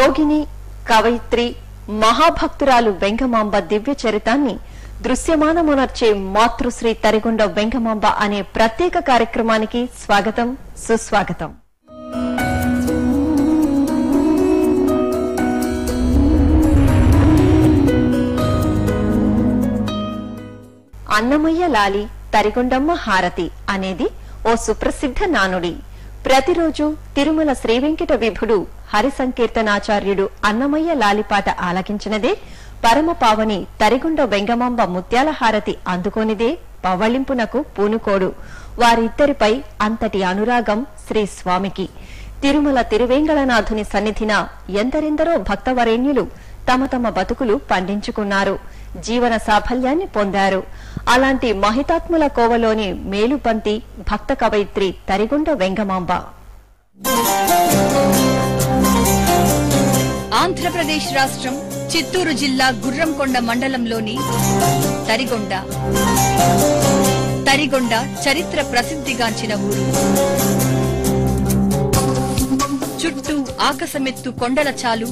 యోగిని కవయిత్రి మహాభక్తురాలు వెంగమాంబ దివ్య చరితాన్ని దృశ్యమానమునర్చే మాతృశ్రీ తరిగొండ వెంగమాంబ అనే ప్రత్యేక కార్యక్రమానికి స్వాగతం సుస్వాగతం అన్నమయ్య లాలి తరిగొండమ్మ హారతి అనేది ఓ సుప్రసిద్ధ నానుడి ప్రతిరోజు తిరుమల శ్రీ వెంకట విభుడు హరి సంకీర్తనాచార్యుడు అన్నమయ్య లాలిపాట ఆలకించినదే పరమ పావని తరిగొండ వెంగమాంబ ముత్యాల హారతి అందుకోనిదే పవళింపునకు పూనుకోడు వారిద్దరిపై అంతటి అనురాగం శ్రీ స్వామికి తిరుమల తిరువేంగళనాథుని సన్నిధిన ఎందరెందరో భక్తవరేణ్యులు తమ తమ బతుకులు పండించుకున్నారు జీవన సాఫల్యాన్ని పొందారు అలాంటి మహితాత్ముల కోవలోని మేలుపంతి భక్త కవయిత్రి తరిగొండ వెంగమాంబ ఆంధ్రప్రదేశ్ రాష్ట్రం చిత్తూరు జిల్లా గుర్రంకొండ మండలంలోని తరిగొండ తరిగొండ చరిత్ర ప్రసిద్ధిగాంచిన ఊరు చుట్టూ ఆకసమెత్తు కొండల చాలు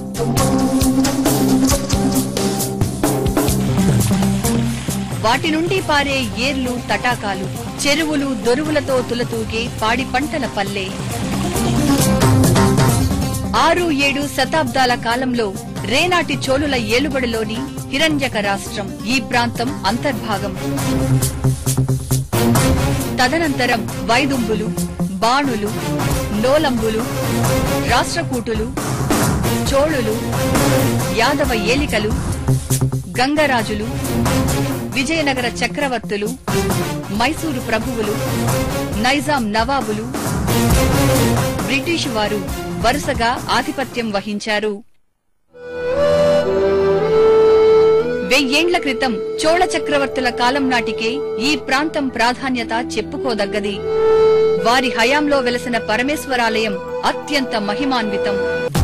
వాటి నుండి పారే ఏర్లు తటాకాలు చెరువులు దొరువులతో తులతూగే పాడి పంటల పల్లె ఆరు ఏడు శతాబ్దాల కాలంలో రేనాటి చోళుల ఏలుబడిలోని హిరణ్యక రాష్ట్రం ఈ ప్రాంతం అంతర్భాగం తదనంతరం వైదుంబులు బాణులు నోలంబులు రాష్ట్రకూటులు చోళులు యాదవ ఏలికలు గంగరాజులు విజయనగర చక్రవర్తులు మైసూరు ప్రభువులు నైజాం నవాబులు బ్రిటిష్ వారు వరుసగా ఆధిపత్యం వహించారు వెయ్యేండ్ల క్రితం చోళ చక్రవర్తుల కాలం నాటికే ఈ ప్రాంతం ప్రాధాన్యత చెప్పుకోదగ్గది వారి హయాంలో వెలసిన పరమేశ్వరాలయం అత్యంత మహిమాన్వితం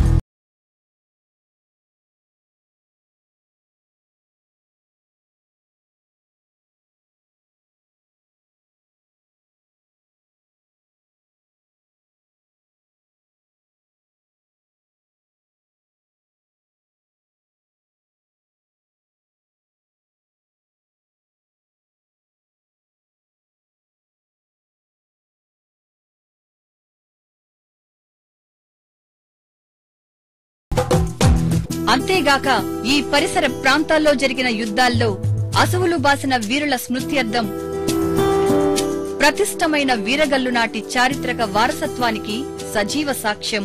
అంతేగాక ఈ పరిసర ప్రాంతాల్లో జరిగిన యుద్ధాల్లో అసువులు బాసిన వీరుల స్మృత్యర్థం ప్రతిష్టమైన వీరగల్లు నాటి చారిత్రక వారసత్వానికి సజీవ సాక్ష్యం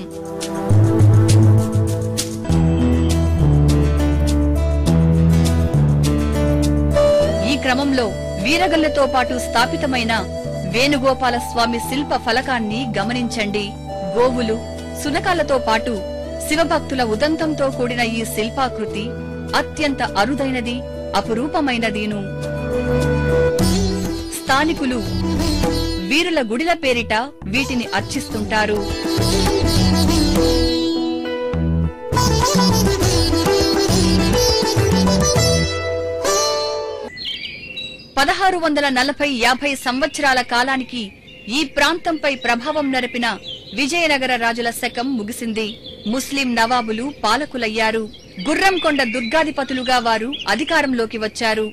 ఈ క్రమంలో వీరగల్లుతో పాటు స్థాపితమైన వేణుగోపాల స్వామి శిల్ప ఫలకాన్ని గమనించండి గోవులు సునకాలతో పాటు శివభక్తుల ఉదంతంతో కూడిన ఈ శిల్పాకృతి అత్యంత అరుదైనది అపురూపమైనదీను స్థానికులు వీరుల గుడిల పేరిట వీటిని అర్చిస్తుంటారు పదహారు వందల నలభై యాభై సంవత్సరాల కాలానికి ఈ ప్రాంతంపై ప్రభావం నరిపిన విజయనగర రాజుల శకం ముగిసింది ముస్లిం నవాబులు పాలకులయ్యారు గుర్రంకొండ దుర్గాధిపతులుగా వారు అధికారంలోకి వచ్చారు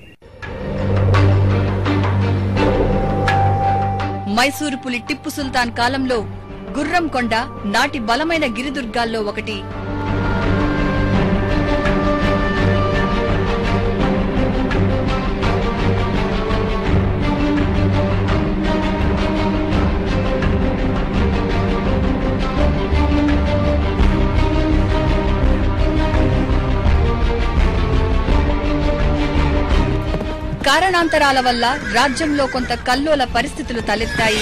మైసూరు పులి టిప్పు సుల్తాన్ కాలంలో గుర్రంకొండ నాటి బలమైన గిరిదుర్గాల్లో ఒకటి కారణాంతరాల వల్ల రాజ్యంలో కొంత కల్లోల పరిస్థితులు తలెత్తాయి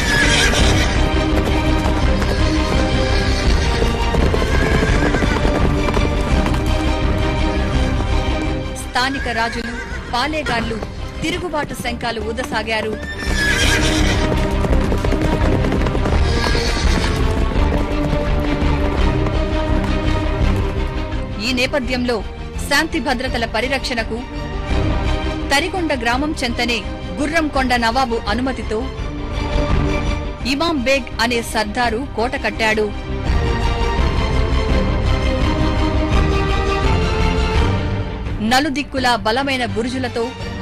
స్థానిక రాజులు పాలేగాళ్లు తిరుగుబాటు శంఖాలు ఊదసాగారు ఈ నేపథ్యంలో శాంతి భద్రతల పరిరక్షణకు తరికొండ గ్రామం చెంతనే గుర్రంకొండ నవాబు అనుమతితో ఇమాం బేగ్ అనే సర్దారు కోట కట్టాడు నలుదిక్కులా బలమైన బురుజులతో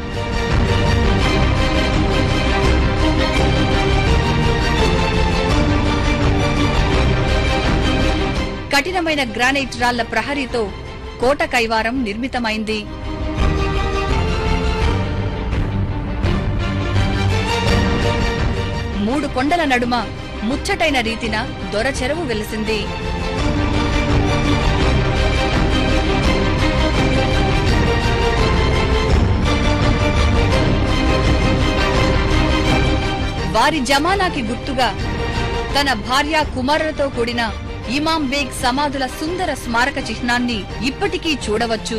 కఠినమైన గ్రానైట్ రాళ్ల ప్రహరీతో కోట కైవారం నిర్మితమైంది మూడు కొండల నడుమ ముచ్చటైన రీతిన దొర చెరువు వెలిసింది వారి జమానాకి గుర్తుగా తన భార్య కుమారులతో కూడిన ఇమాం బేగ్ సమాధుల సుందర స్మారక చిహ్నాన్ని ఇప్పటికీ చూడవచ్చు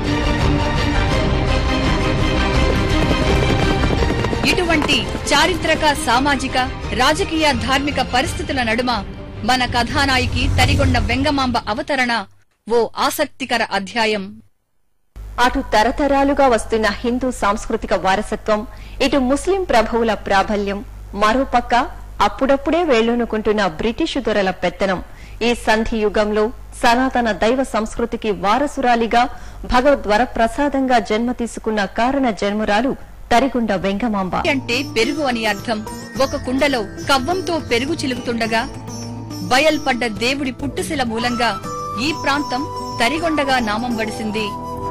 ఇటువంటి చారిత్రక సామాజిక రాజకీయ ధార్మిక పరిస్థితుల నడుమ మన కథానాయికి తరిగొండ వెంగమాంబ అవతరణ ఓ ఆసక్తికర అధ్యాయం అటు తరతరాలుగా వస్తున్న హిందూ సాంస్కృతిక వారసత్వం ఇటు ముస్లిం ప్రభువుల ప్రాబల్యం మరోపక్క అప్పుడప్పుడే వేళ్లూనుకుంటున్న బ్రిటిషు దొరల పెత్తనం ఈ సంధి యుగంలో సనాతన దైవ సంస్కృతికి వారసురాలిగా భగవద్వర ప్రసాదంగా జన్మ తీసుకున్న కారణ జన్మురాలు తరిగుండ వెంగమాంబ అంటే పెరుగు అని అర్థం ఒక కుండలో కవ్వంతో పెరుగు చిలుకుతుండగా బయల్పడ్డ దేవుడి పుట్టుశిల మూలంగా ఈ ప్రాంతం తరిగొండగా నామం వడిసింది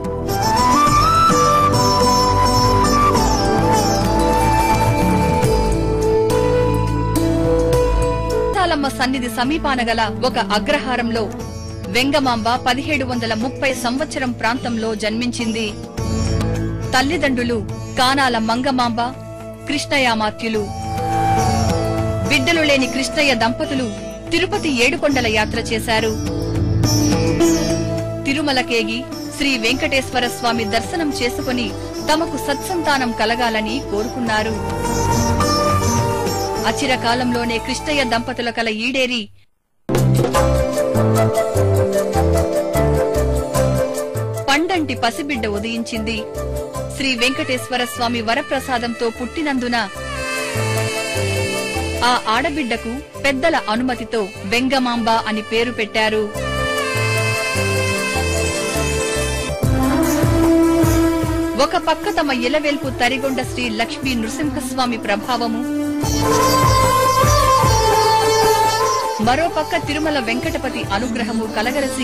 సాలమ్మ సన్నిధి సమీపాన గల ఒక అగ్రహారంలో వెంగమాంబ పదిహేడు వందల ముప్పై సంవత్సరం ప్రాంతంలో జన్మించింది తల్లిదండ్రులు కానాల మంగమాంబ కృష్ణయామాత్యులు బిడ్డలు లేని కృష్ణయ్య దంపతులు తిరుపతి ఏడుకొండల యాత్ర చేశారు తిరుమలకేగి శ్రీ వెంకటేశ్వర స్వామి దర్శనం చేసుకుని తమకు సత్సంతానం కలగాలని కోరుకున్నారు అచిర కాలంలోనే కృష్ణయ్య దంపతుల కల ఈడేరి పండంటి పసిబిడ్డ ఉదయించింది శ్రీ వెంకటేశ్వర స్వామి వరప్రసాదంతో పుట్టినందున ఆ ఆడబిడ్డకు పెద్దల అనుమతితో వెంగమాంబ అని పేరు పెట్టారు ఒక పక్క తమ ఇలవెల్పు తరిగొండ శ్రీ లక్ష్మీ నృసింహస్వామి ప్రభావము మరోపక్క తిరుమల వెంకటపతి అనుగ్రహము కలగలసి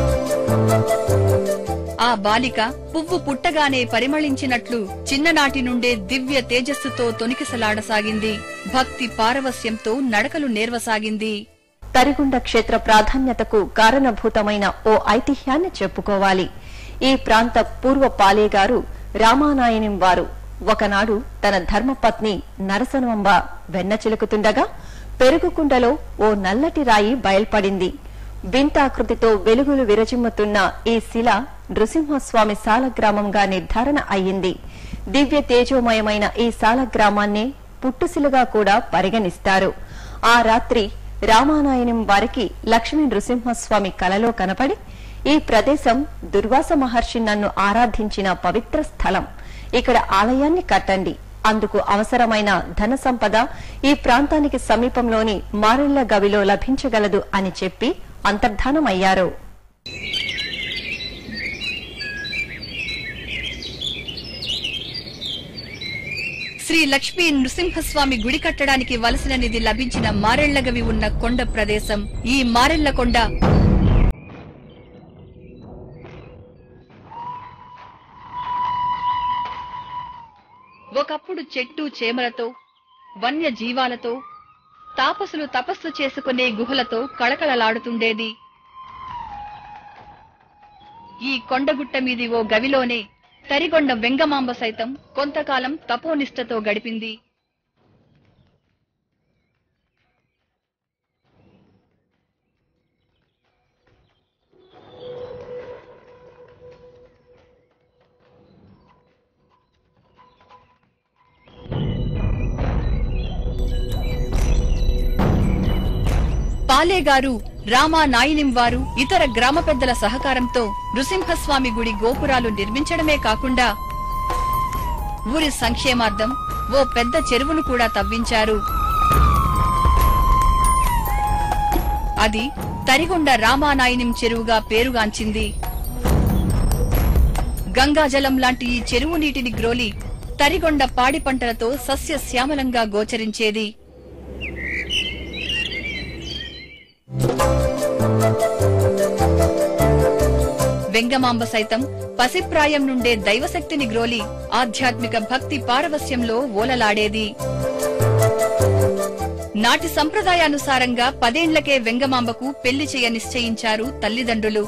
ఆ బాలిక పువ్వు పుట్టగానే పరిమళించినట్లు చిన్ననాటి నుండే దివ్య తేజస్సుతో తొనికిసలాడసాగింది భక్తి పారవస్యంతో నడకలు నేర్వసాగింది తరిగుండ క్షేత్ర ప్రాధాన్యతకు కారణభూతమైన ఓ ఐతిహ్యాన్ని చెప్పుకోవాలి ఈ ప్రాంత పూర్వ పాలేగారు రామానాయనిం వారు ఒకనాడు తన ధర్మపత్ని నరసనవంబ వెన్న చిలుకుతుండగా పెరుగుకుండలో ఓ నల్లటి రాయి బయల్పడింది వింతాకృతితో వెలుగులు విరచిమ్ముతున్న ఈ శిల నృసింహస్వామి సాలగ్రామంగా నిర్ధారణ అయ్యింది దివ్య తేజోమయమైన ఈ సాలగ్రామాన్నే పుట్టుశిలగా కూడా పరిగణిస్తారు ఆ రాత్రి రామానాయనం వారికి లక్ష్మీ నృసింహస్వామి కలలో కనపడి ఈ ప్రదేశం దుర్వాస మహర్షి నన్ను ఆరాధించిన పవిత్ర స్థలం ఇక్కడ ఆలయాన్ని కట్టండి అందుకు అవసరమైన ధన సంపద ఈ ప్రాంతానికి సమీపంలోని మారెళ్ల గవిలో లభించగలదు అని చెప్పి అంతర్ధానమయ్యారు శ్రీ లక్ష్మీ నృసింహస్వామి గుడి కట్టడానికి వలసిన నిధి లభించిన మారెళ్లగవి ఉన్న కొండ ప్రదేశం ఈ మారెళ్ల కొండ ఒకప్పుడు చెట్టు చేమలతో వన్య జీవాలతో తాపసులు తపస్సు చేసుకునే గుహలతో కళకళలాడుతుండేది ఈ కొండగుట్ట మీది ఓ గవిలోనే తరిగొండ వెంగమాంబ సైతం కొంతకాలం తపోనిష్టతో గడిపింది పాలేగారు రామా నాయినిం వారు ఇతర గ్రామ పెద్దల సహకారంతో నృసింహస్వామి గుడి గోపురాలు నిర్మించడమే కాకుండా ఊరి సంక్షేమార్థం ఓ పెద్ద చెరువును కూడా తవ్వించారు అది తరిగొండ రామానాయనిం చెరువుగా పేరుగాంచింది గంగాజలం లాంటి ఈ చెరువు నీటిని గ్రోలి తరిగొండ పాడి పంటలతో సస్యశ్యామలంగా గోచరించేది వెంగమాంబ సైతం పసిప్రాయం నుండే దైవశక్తిని గ్రోలి ఆధ్యాత్మిక భక్తి పారవస్యంలో ఓలలాడేది నాటి సంప్రదాయానుసారంగా పదేండ్లకే వెంగమాంబకు పెళ్లి చేయ నిశ్చయించారు తల్లిదండ్రులు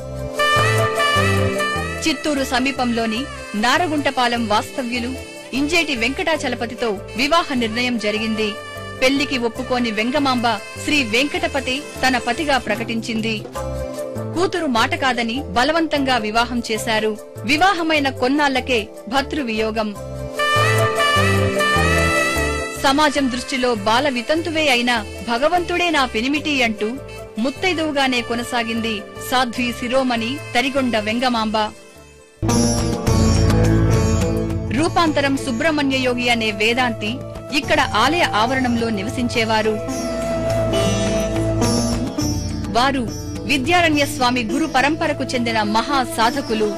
చిత్తూరు సమీపంలోని నారగుంటపాలెం వాస్తవ్యులు ఇంజేటి వెంకటాచలపతితో వివాహ నిర్ణయం జరిగింది పెళ్లికి ఒప్పుకోని వెంగమాంబ శ్రీ వెంకటపతి తన పతిగా ప్రకటించింది కూతురు మాట కాదని బలవంతంగా వివాహం చేశారు వివాహమైన కొన్నాళ్లకే భర్తృ వియోగం సమాజం దృష్టిలో బాల వితంతువే అయినా భగవంతుడే నా పెనిమిటి అంటూ ముత్తైదువుగానే కొనసాగింది సాధ్వి శిరోమణి తరిగొండ వెంగమాంబ రూపాంతరం సుబ్రహ్మణ్య యోగి అనే వేదాంతి ఇక్కడ ఆలయ ఆవరణంలో నివసించేవారు వారు విద్యారణ్య స్వామి గురు పరంపరకు చెందిన మహా సాధకులు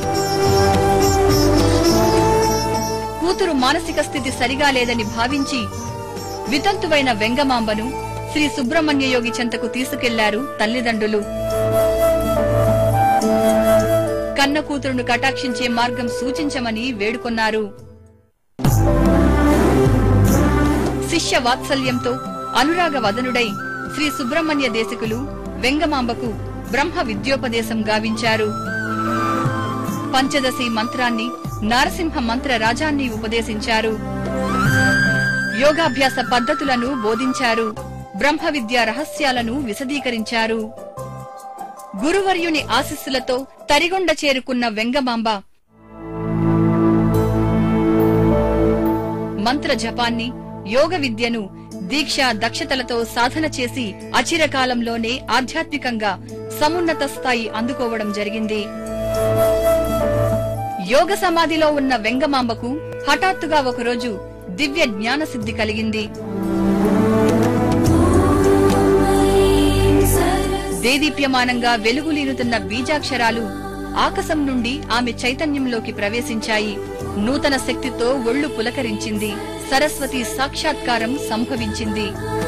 కూతురు మానసిక స్థితి సరిగా లేదని భావించి వితంతువైన వెంగమాంబను శ్రీ సుబ్రహ్మణ్య యోగి చెంతకు తీసుకెళ్లారు తల్లిదండ్రులు కన్న కూతురును కటాక్షించే మార్గం సూచించమని వేడుకొన్నారు శిష్య వాత్సల్యంతో అనురాగ వదనుడై శ్రీ సుబ్రహ్మణ్య దేశికులు వెంగమాంబకు బ్రహ్మ విద్యోపదేశం గావించారు పంచదశి మంత్రాన్ని నారసింహ మంత్ర రాజాన్ని ఉపదేశించారు యోగాభ్యాస పద్ధతులను బోధించారు బ్రహ్మ విద్యా రహస్యాలను విశదీకరించారు గురువర్యుని ఆశీస్సులతో తరిగొండ చేరుకున్న వెంగమాంబ మంత్ర జపాన్ని యోగ విద్యను దీక్ష దక్షతలతో సాధన చేసి అచిరకాలంలోనే ఆధ్యాత్మికంగా సమున్నత స్థాయి అందుకోవడం జరిగింది యోగ సమాధిలో ఉన్న వెంగమాంబకు హఠాత్తుగా ఒకరోజు దివ్య జ్ఞాన సిద్ధి కలిగింది దేదీప్యమానంగా వెలుగులీనుతున్న బీజాక్షరాలు ఆకాశం నుండి ఆమె చైతన్యంలోకి ప్రవేశించాయి నూతన శక్తితో ఒళ్ళు పులకరించింది సరస్వతి సాక్షాత్కారం సంభవించింది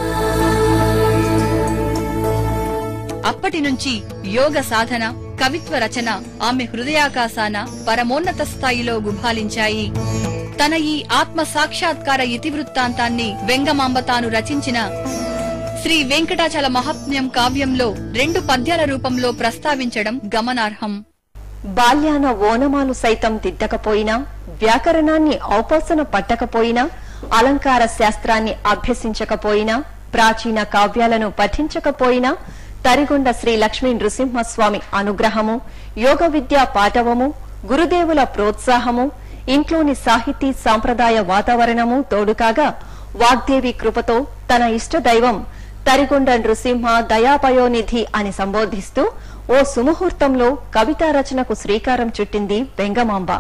అప్పటి నుంచి యోగ సాధన కవిత్వ రచన ఆమె హృదయాకాశాన పరమోన్నత స్థాయిలో గుబాలించాయి తన ఈ ఆత్మ సాక్షాత్కార ఇతివృత్తాంతాన్ని వెంగమాంబ తాను రచించిన శ్రీ వెంకటాచల మహాత్మ్యం కావ్యంలో రెండు పద్యాల రూపంలో ప్రస్తావించడం గమనార్హం బాల్యాన ఓనమాలు సైతం దిద్దకపోయినా వ్యాకరణాన్ని ఔపాసన పట్టకపోయినా అలంకార శాస్త్రాన్ని అభ్యసించకపోయినా ప్రాచీన కావ్యాలను పఠించకపోయినా తరిగొండ శ్రీ లక్ష్మీ నృసింహస్వామి అనుగ్రహము యోగ విద్యా పాఠవము గురుదేవుల ప్రోత్సాహము ఇంట్లోని సాహితీ సాంప్రదాయ వాతావరణము తోడుకాగా వాగ్దేవి కృపతో తన ఇష్ట దైవం తరిగొండ నృసింహ దయాపయోనిధి అని సంబోధిస్తూ ఓ సుముహూర్తంలో కవితా రచనకు శ్రీకారం చుట్టింది వెంగమాంబ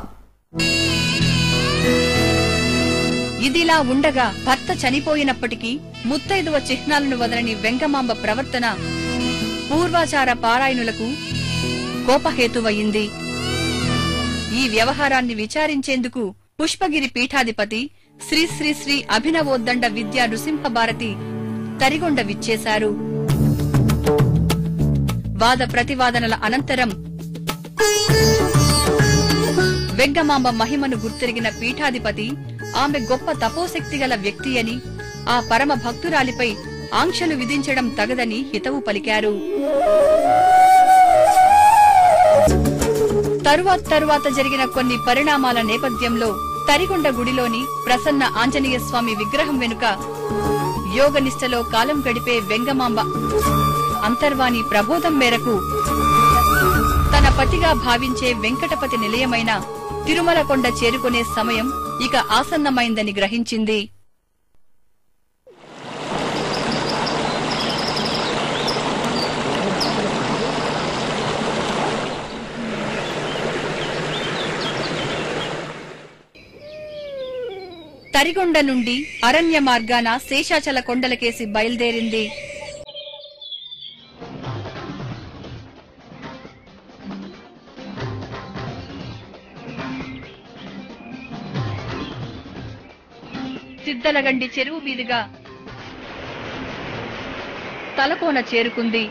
ఇదిలా ఉండగా భర్త చనిపోయినప్పటికీ ముత్తైదువ చిహ్నాలను వదలని వెంగమాంబ ప్రవర్తన పూర్వాచార పారాయణులకు కోపహేతువయింది ఈ వ్యవహారాన్ని విచారించేందుకు పుష్పగిరి పీఠాధిపతి శ్రీ శ్రీ శ్రీ అభినవోద్దండ విద్యా నృసింహ భారతి తరిగొండ విచ్చేశారు వాద ప్రతివాదనల అనంతరం వెంగమాంబ మహిమను గుర్తెరిగిన పీఠాధిపతి ఆమె గొప్ప తపోశక్తి గల వ్యక్తి అని ఆ పరమ భక్తురాలిపై ఆంక్షలు విధించడం తగదని హితవు పలికారు తరువాత తరువాత జరిగిన కొన్ని పరిణామాల నేపథ్యంలో తరిగొండ గుడిలోని ప్రసన్న ఆంజనేయ స్వామి విగ్రహం వెనుక యోగనిష్టలో కాలం గడిపే వెంగమాంబ అంతర్వాణి ప్రబోధం మేరకు తన పతిగా భావించే వెంకటపతి నిలయమైన తిరుమల కొండ చేరుకునే సమయం ఇక ఆసన్నమైందని గ్రహించింది తరిగొండ నుండి అరణ్య మార్గాన శేషాచల కొండలకేసి బయలుదేరింది పెద్దలగండి చెరువు మీదుగా తలకోన చేరుకుంది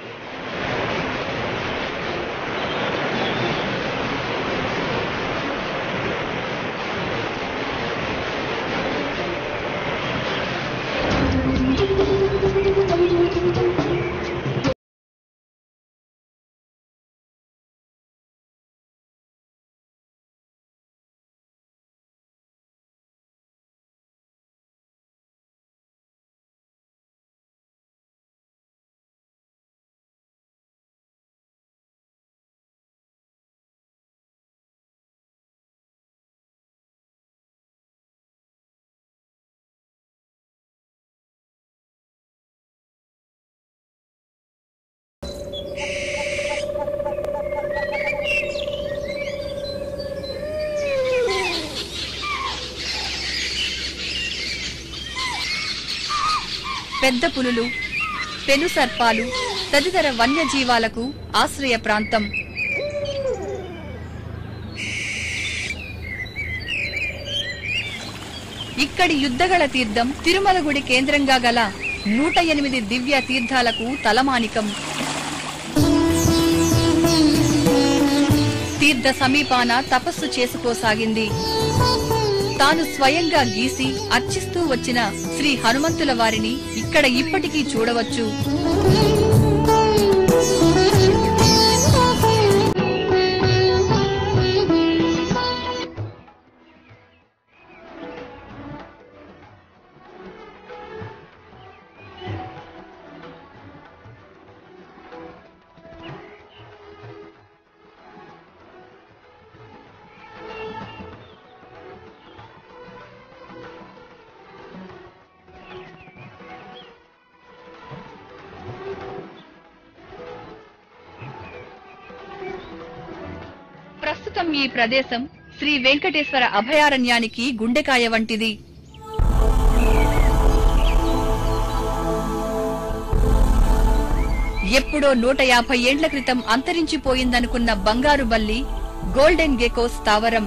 పెద్ద పులులు పెను సర్పాలు తదితర వన్యజీవాలకు ఆశ్రయ ప్రాంతం ఇక్కడి యుద్ధగల తీర్థం తిరుమల గుడి కేంద్రంగా గల నూట ఎనిమిది దివ్య తీర్థాలకు తలమానికం తీర్థ సమీపాన తపస్సు చేసుకోసాగింది తాను స్వయంగా గీసి అర్చిస్తూ వచ్చిన శ్రీ హనుమంతుల వారిని ఇక్కడ ఇప్పటికీ చూడవచ్చు ప్రస్తుతం ఈ ప్రదేశం శ్రీ వెంకటేశ్వర అభయారణ్యానికి గుండెకాయ వంటిది ఎప్పుడో నూట యాభై ఏండ్ల క్రితం అంతరించిపోయిందనుకున్న బంగారు బల్లి గోల్డెన్ గెకోస్ స్థావరం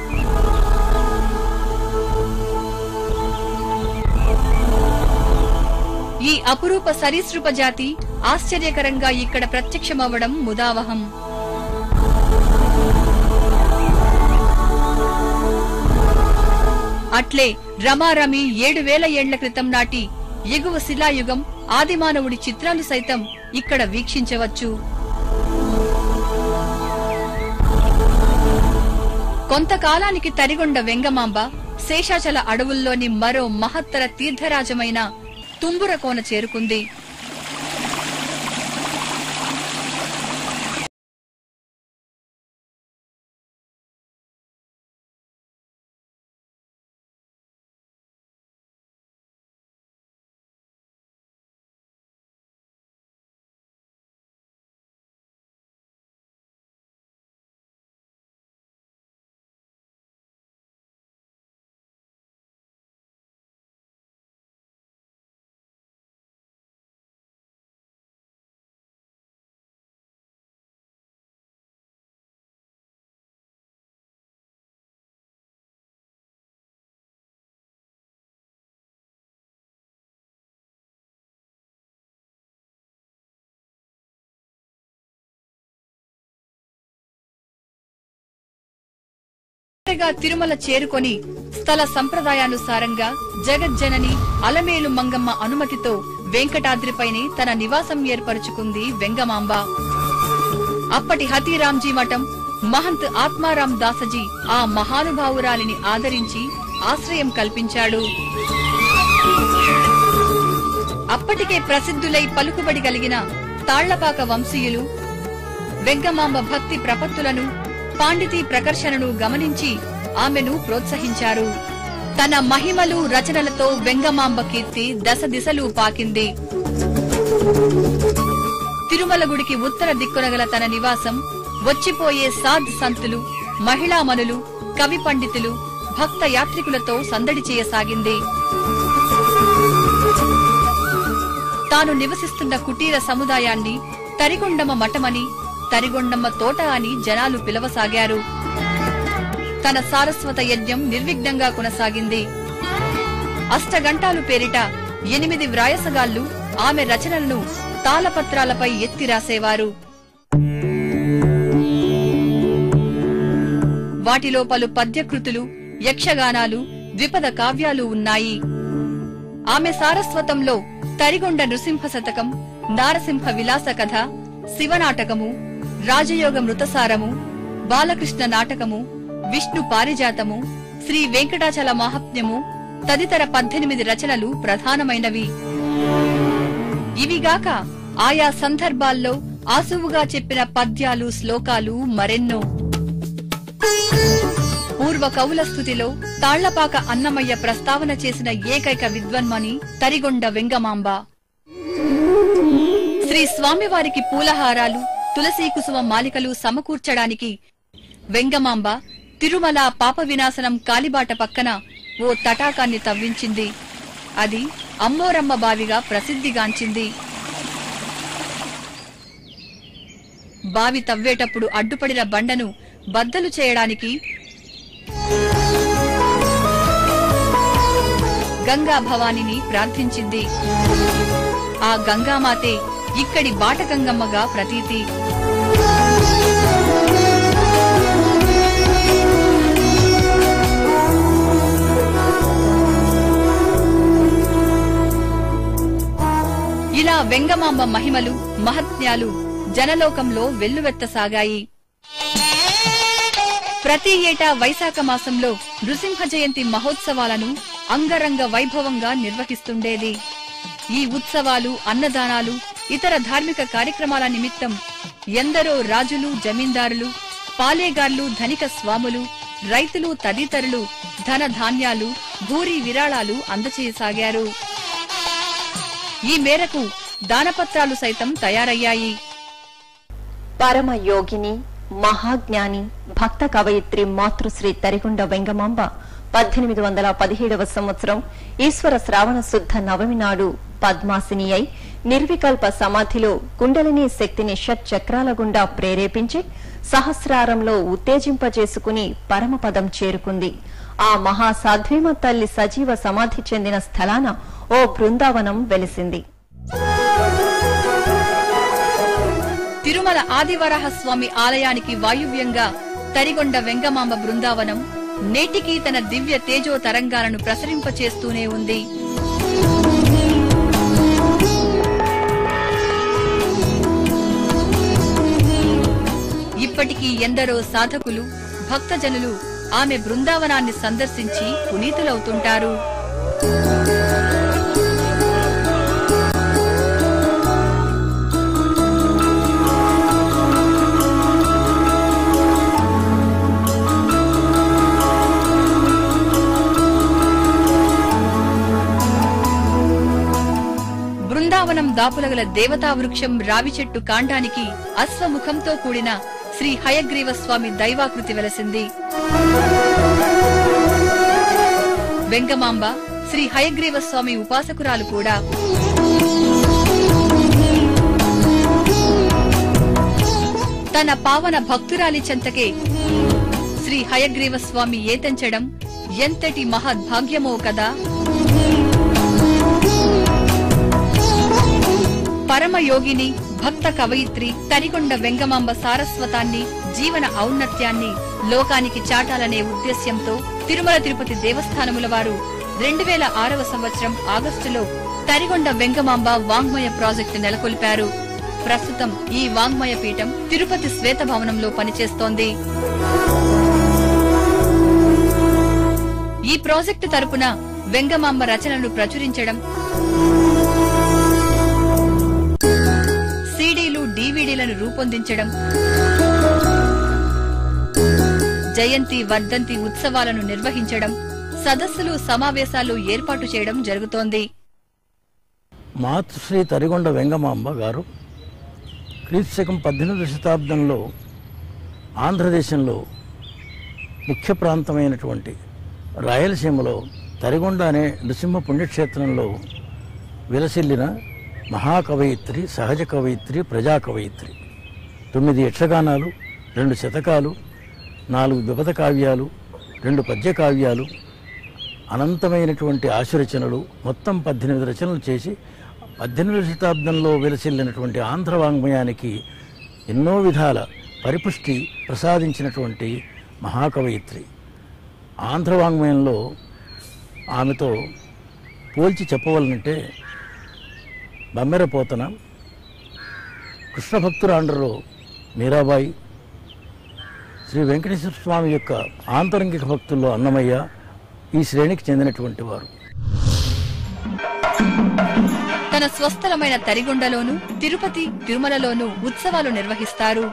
ఈ అపురూప సరీసృప జాతి ఆశ్చర్యకరంగా ఇక్కడ ప్రత్యక్షమవ్వడం ముదావహం అట్లే రమారమి ఏడు వేల ఏండ్ల క్రితం నాటి ఎగువ శిలాయుగం ఆదిమానవుడి చిత్రాలు సైతం ఇక్కడ వీక్షించవచ్చు కొంతకాలానికి తరిగొండ వెంగమాంబ శేషాచల అడవుల్లోని మరో మహత్తర తీర్థరాజమైన తుంబురకోన చేరుకుంది గా తిరుమల చేరుకొని స్థల సంప్రదాయానుసారంగా జగజ్జనని అలమేలు మంగమ్మ అనుమతితో వెంకటాద్రిపైనే తన నివాసం ఏర్పరుచుకుంది వెంగమాంబ అప్పటి హతీరాంజీ మఠం మహంత్ ఆత్మారాం దాసజీ ఆ మహానుభావురాలిని ఆదరించి ఆశ్రయం కల్పించాడు అప్పటికే ప్రసిద్ధులై పలుకుబడి కలిగిన తాళ్లపాక వంశీయులు వెంగమాంబ భక్తి ప్రపత్తులను పాండితీ ప్రకర్షణను గమనించి ఆమెను ప్రోత్సహించారు తన మహిమలు రచనలతో వెంగమాంబ కీర్తి దశ దిశలు పాకింది తిరుమల గుడికి ఉత్తర దిక్కున గల తన నివాసం వచ్చిపోయే సాధ్ సంతులు మహిళామణులు కవి పండితులు భక్త యాత్రికులతో సందడి చేయసాగింది తాను నివసిస్తున్న కుటీర సముదాయాన్ని తరిగొండమ్మ మఠమని తరిగొండమ్మ తోట అని జనాలు పిలవసాగారు తన సారస్వత యజ్ఞం నిర్విఘ్నంగా కొనసాగింది అష్టగంటాలు పేరిట ఎనిమిది వ్రాయసగాళ్లు ఆమె రచనలను తాళపత్రాలపై ఎత్తి రాసేవారు వాటిలో పలు పద్యకృతులు యక్షగానాలు ద్విపద కావ్యాలు ఉన్నాయి ఆమె సారస్వతంలో తరిగొండ నృసింహ శతకం నారసింహ విలాస కథ శివనాటకము రాజయోగ మృతసారము బాలకృష్ణ నాటకము విష్ణు పారిజాతము శ్రీ వెంకటాచల మహాత్మ్యము తదితర పద్దెనిమిది రచనలు ప్రధానమైనవి ఇవిగాక ఆయా సందర్భాల్లో ఆసువుగా చెప్పిన పద్యాలు శ్లోకాలు మరెన్నో పూర్వ కవుల స్థుతిలో తాళ్లపాక అన్నమయ్య ప్రస్తావన చేసిన ఏకైక విద్వన్మణి తరిగొండ వెంగమాంబ శ్రీ స్వామివారికి పూలహారాలు తులసీ కుసుమ మాలికలు సమకూర్చడానికి వెంగమాంబ తిరుమల పాప వినాశనం కాలిబాట పక్కన ఓ తటాకాన్ని తవ్వించింది అది అమ్మోరమ్మ బావిగా ప్రసిద్ధిగాంచింది బావి తవ్వేటప్పుడు అడ్డుపడిన బండను బద్దలు చేయడానికి గంగా భవానిని ప్రార్థించింది ఆ గంగామాతే ఇక్కడి బాటగంగమ్మగా ప్రతీతి ఇలా వెంగమాంబ మహిమలు మహత్యాలు జనలోకంలో వెల్లువెత్తసాగాయి ప్రతి ఏటా వైశాఖ మాసంలో నృసింహ జయంతి మహోత్సవాలను అంగరంగ వైభవంగా నిర్వహిస్తుండేది ఈ ఉత్సవాలు అన్నదానాలు ఇతర ధార్మిక కార్యక్రమాల నిమిత్తం ఎందరో రాజులు జమీందారులు పాలేగార్లు ధనిక స్వాములు రైతులు తదితరులు ధన ధాన్యాలు భూరి విరాళాలు అందచేయసాగారు ఈ మేరకు దానపత్రాలు సైతం తయారయ్యాయి పరమ యోగిని మహాజ్ఞాని భక్త కవయిత్రి మాతృశ్రీ తరికొండ వెంగమాంబ పద్దెనిమిది వందల పదిహేడవ సంవత్సరం ఈశ్వర శ్రావణ శుద్ధ నవమి నాడు పద్మాసిని అయి నిర్వికల్ప సమాధిలో కుండలిని శక్తిని షట్ చక్రాల గుండా ప్రేరేపించి సహస్రారంలో ఉత్తేజింపజేసుకుని పరమపదం చేరుకుంది ఆ మహాసాధ్వీమ తల్లి సజీవ సమాధి చెందిన స్థలాన ఓ బృందావనం వెలిసింది తిరుమల ఆదివరాహ స్వామి ఆలయానికి వాయువ్యంగా తరిగొండ వెంగమాంబ బృందావనం నేటికీ తన దివ్య తేజో తరంగాలను ప్రసరింపచేస్తూనే ఉంది ఇప్పటికీ ఎందరో సాధకులు భక్తజనులు ఆమె బృందావనాన్ని సందర్శించి పునీతులవుతుంటారు బృందావనం దాపులగల దేవతా వృక్షం రావి చెట్టు కాండానికి అశ్వముఖంతో కూడిన శ్రీ హయగ్రీవ స్వామి దైవాకృతి వెలసింది వెంగమాంబ శ్రీ హయగ్రీవ స్వామి ఉపాసకురాలు కూడా తన పావన భక్తురాలి చెంతకే శ్రీ హయగ్రీవ స్వామి ఏతంచడం ఎంతటి మహద్భాగ్యమో కదా పరమయోగిని భక్త కవయిత్రి తరికొండ వెంగమాంబ సారస్వతాన్ని జీవన ఔన్నత్యాన్ని లోకానికి చాటాలనే ఉద్దేశ్యంతో తిరుమల తిరుపతి దేవస్థానముల వారు రెండు వేల ఆరవ సంవత్సరం ఆగస్టులో తరిగొండ వెంగమాంబ వాంగ్మయ ప్రాజెక్టు నెలకొల్పారు ప్రస్తుతం ఈ వాంగ్మయ పీఠం తిరుపతి శ్వేత భవనంలో పనిచేస్తోంది ఈ ప్రాజెక్టు తరపున వెంగమాంబ రచనలను ప్రచురించడం సీడీలు డీవీడీలను రూపొందించడం జయంతి వర్ధంతి ఉత్సవాలను నిర్వహించడం సదస్సులు సమావేశాలు ఏర్పాటు చేయడం జరుగుతోంది మాతృశ్రీ తరిగొండ వెంగమాంబ గారు క్రీస్తుశకం పద్దెనిమిదవ శతాబ్దంలో ఆంధ్రదేశంలో ముఖ్య ప్రాంతమైనటువంటి రాయలసీమలో తరిగొండ అనే నృసింహ పుణ్యక్షేత్రంలో విలసిల్లిన మహాకవయిత్రి సహజ కవయిత్రి ప్రజా కవయిత్రి తొమ్మిది యక్షగానాలు రెండు శతకాలు నాలుగు ద్విపద కావ్యాలు రెండు పద్య కావ్యాలు అనంతమైనటువంటి ఆశురచనలు మొత్తం పద్దెనిమిది రచనలు చేసి పద్దెనిమిదవ శతాబ్దంలో వెలసిల్లినటువంటి ఆంధ్ర వాంగ్మయానికి ఎన్నో విధాల పరిపుష్టి ప్రసాదించినటువంటి మహాకవయిత్రి ఆంధ్ర వాంగ్మయంలో ఆమెతో పోల్చి చెప్పవలనంటే బమ్మెరపోతన కృష్ణ భక్తురాండ్రలో మీరాబాయి శ్రీ వెంకటేశ్వర స్వామి యొక్క ఆంతరంగిక భక్తుల్లో అన్నమయ్య ఈ శ్రేణికి చెందినటువంటి వారు తన స్వస్థలమైన తరిగొండలోను తిరుపతి తిరుమలలోను ఉత్సవాలు నిర్వహిస్తారు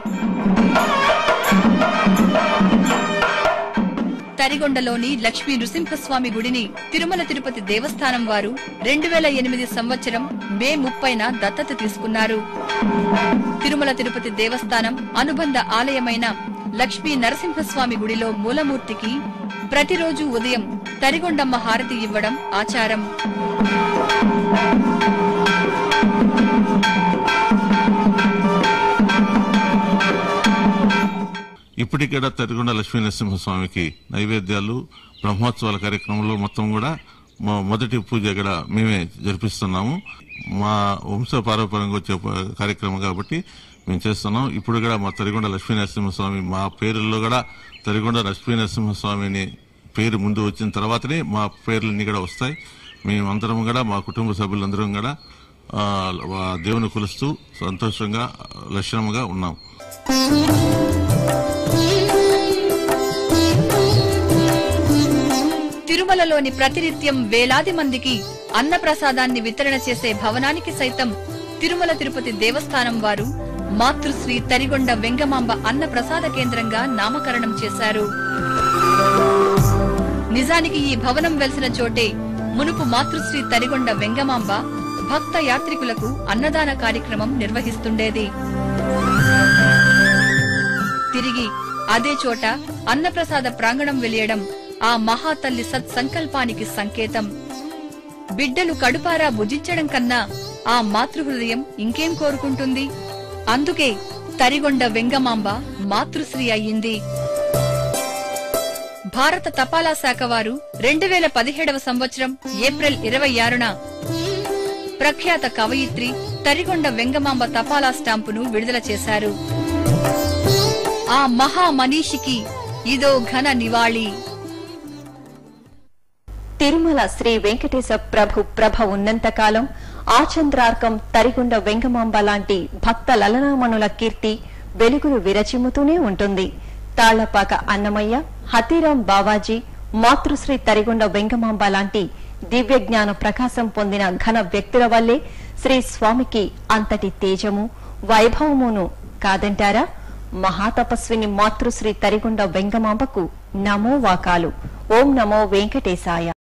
తరిగొండలోని లక్ష్మీ నృసింహస్వామి గుడిని తిరుమల తిరుపతి దేవస్థానం వారు రెండు వేల ఎనిమిది సంవత్సరం మే ముప్పైన దత్తత తీసుకున్నారు తిరుమల తిరుపతి దేవస్థానం అనుబంధ ఆలయమైన లక్ష్మీ నరసింహస్వామి గుడిలో మూలమూర్తికి ప్రతిరోజు ఉదయం తరిగొండమ్మ హారతి ఇవ్వడం ఆచారం ఇప్పటికీడా తరిగొండ లక్ష్మీ నరసింహస్వామికి నైవేద్యాలు బ్రహ్మోత్సవాల కార్యక్రమంలో మొత్తం కూడా మా మొదటి పూజ కూడా మేమే జరిపిస్తున్నాము మా వంశ పారంపర్యంగా వచ్చే ప- కార్యక్రమం కాబట్టి మేము చేస్తున్నాం ఇప్పుడు కూడా మా తరిగొండ లక్ష్మీ నరసింహస్వామి మా పేరుల్లో కూడా తరిగొండ లక్ష్మీ నరసింహస్వామి అనే పేరు ముందు వచ్చిన తర్వాతనే మా పేర్లన్నీ కూడా వస్తాయి మేమందరం కూడా మా కుటుంబ సభ్యులందరం కూడా ఆ, ఆ దేవుని కొలుస్తూ సంతోషంగా లక్షణంగా ఉన్నాం తిరుమలలోని ప్రతినిత్యం వేలాది మందికి అన్నప్రసాదాన్ని వితరణ చేసే భవనానికి సైతం తిరుమల తిరుపతి దేవస్థానం వారు మాతృశ్రీ తరిగొండ వెంగమాంబ అన్న ప్రసాద కేంద్రంగా నామకరణం చేశారు నిజానికి ఈ భవనం వెలిసిన చోటే మునుపు మాతృశ్రీ తరిగొండ వెంగమాంబ భక్త యాత్రికులకు అన్నదాన కార్యక్రమం నిర్వహిస్తుండేది తిరిగి అదే చోట అన్నప్రసాద ప్రాంగణం వెలియడం ఆ మహాతల్లి సత్సంకల్పానికి సంకేతం బిడ్డలు కడుపారా భుజించడం కన్నా ఆ మాతృహృదయం ఇంకేం కోరుకుంటుంది అందుకే తరిగొండ వెంగమాంబ మాతృశ్రీ అయ్యింది భారత తపాలా శాఖ వారు రెండు వేల పదిహేడవ సంవత్సరం ఏప్రిల్ ఇరవై ఆరున ప్రఖ్యాత కవయిత్రి తరిగొండ వెంగమాంబ తపాలా స్టాంపును విడుదల చేశారు ఆ మహా మనీషికి ఇదో ఘన నివాళి తిరుమల శ్రీ వెంకటేశ ప్రభు ప్రభ ఉన్నంతకాలం ఆచంద్రార్కం తరిగుండ వెంగమాంబ లాంటి భక్త లలనామణుల కీర్తి వెలుగులు విరచిమ్ముతూనే ఉంటుంది తాళ్లపాక అన్నమయ్య హతీరాం బావాజీ మాతృశ్రీ తరిగుండ వెంగమాంబ లాంటి దివ్య జ్ఞాన ప్రకాశం పొందిన ఘన వ్యక్తుల వల్లే శ్రీ స్వామికి అంతటి తేజము వైభవమును కాదంటారా మహాతపస్విని మాతృశ్రీ తరిగుండ వెంగమాంబకు నమో వాకాలు ఓం నమో వెంకటేశాయ